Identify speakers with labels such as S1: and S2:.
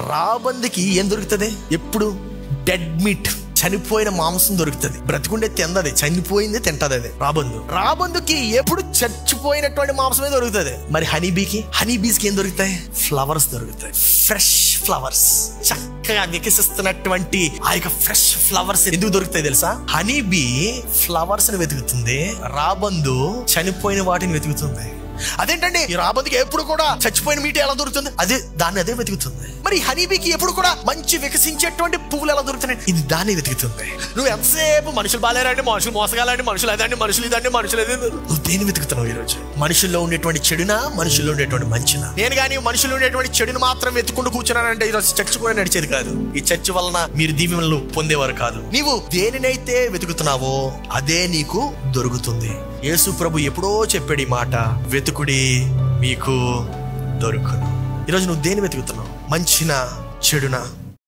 S1: రాబందుకి ఏం దొరుకుతుంది ఎప్పుడు డెడ్ మీట్ చనిపోయిన మాంసం దొరుకుతుంది బ్రతికుండే తిందది చనిపోయింది తింటది అది రాబందు రాబందుకి ఎప్పుడు చచ్చిపోయినటువంటి మాంసమే దొరుకుతుంది మరి హనీ బీకి హనీ బీస్ కి ఏం దొరుకుతాయి ఫ్లవర్స్ దొరుకుతాయి ఫ్రెష్ ఫ్లవర్స్ చక్కగా వికసిస్తున్నటువంటి ఆ యొక్క ఫ్రెష్ ఫ్లవర్స్ ఎందుకు దొరుకుతాయి తెలుసా హనీ బీ ఫ్లవర్స్ ని వెతుకుతుంది రాబందు చనిపోయిన వాటిని వెతుకుతుంది అదేంటండి ఈ రాబందుకి ఎప్పుడు కూడా చచ్చిపోయిన మీట ఎలా దొరుకుతుంది అదే దాన్ని అదే వెతుకుతుంది మరి హనీబీకి ఎప్పుడు కూడా మంచి వికసించేటువంటి పువ్వులు ఎలా దొరుకుతున్నాయి ఇది దాన్ని వెతుకుతుంది నువ్వు ఎంతసేపు మనుషులు బాలేరండి మనుషులు మోసగాలండి మనుషులు అదండి మనుషులు ఇదండి మనుషులు ఇదండి నువ్వు దేన్ని వెతుకుతున్నావు ఈరోజు మనుషుల్లో ఉండేటువంటి చెడునా మనుషుల్లో ఉండేటువంటి మంచినా నేను కానీ మనుషుల్లో ఉండేటువంటి చెడుని మాత్రం వెతుకుంటూ కూర్చున్నానంటే ఈరోజు చర్చ కూడా నడిచేది కాదు ఈ చర్చ వలన మీరు దీవెనలు పొందేవారు కాదు నీవు దేనినైతే వెతుకుతున్నావో అదే నీకు దొరుకుతుంది యేసు ప్రభు ఎప్పుడో చెప్పాడు ఈ మాట వెతుకుడి మీకు దొరుకును ఈరోజు నువ్వు దేని వెతుకుతున్నావు మంచినా చెడునా